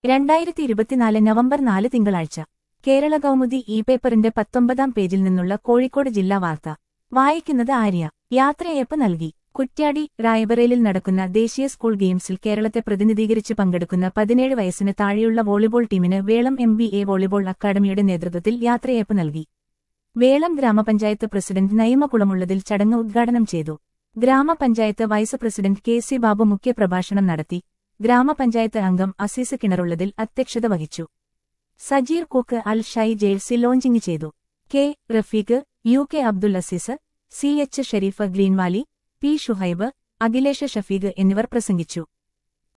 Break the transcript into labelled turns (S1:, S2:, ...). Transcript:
S1: രണ്ടായിരത്തി ഇരുപത്തിനാല് നവംബർ നാല് തിങ്കളാഴ്ച കേരള കൗമുദി ഇ പേപ്പറിന്റെ പത്തൊമ്പതാം പേജിൽ നിന്നുള്ള കോഴിക്കോട് ജില്ലാ വാർത്ത വായിക്കുന്നത് ആര്യ യാത്രയയപ്പ് നൽകി കുറ്റ്യാടി റായ്ബറേലിൽ നടക്കുന്ന ദേശീയ സ്കൂൾ ഗെയിംസിൽ കേരളത്തെ പ്രതിനിധീകരിച്ച് പങ്കെടുക്കുന്ന പതിനേഴ് വയസ്സിന് താഴെയുള്ള വോളിബോൾ ടീമിന് Velam M B A volleyball അക്കാദമിയുടെ നേതൃത്വത്തിൽ യാത്രയയപ്പ് നൽകി വേളം ഗ്രാമപഞ്ചായത്ത് പ്രസിഡന്റ് നയിമകുളമുള്ളതിൽ ചടങ്ങ് ഉദ്ഘാടനം ചെയ്തു ഗ്രാമപഞ്ചായത്ത് vice president K C Babu മുഖ്യപ്രഭാഷണം നടത്തി ഗ്രാമപഞ്ചായത്ത് അംഗം അസീസ് കിണറുള്ളതിൽ അധ്യക്ഷത വഹിച്ചു സജീർ കൂക്ക് അൽ ഷൈ ജേഴ്സി ലോഞ്ചിങ് ചെയ്തു K Rafeeq U K Abdul Azeez C H Shereef Green Valley P Shuhaib Akhilesh Shafeeq എന്നിവർ പ്രസംഗിച്ചു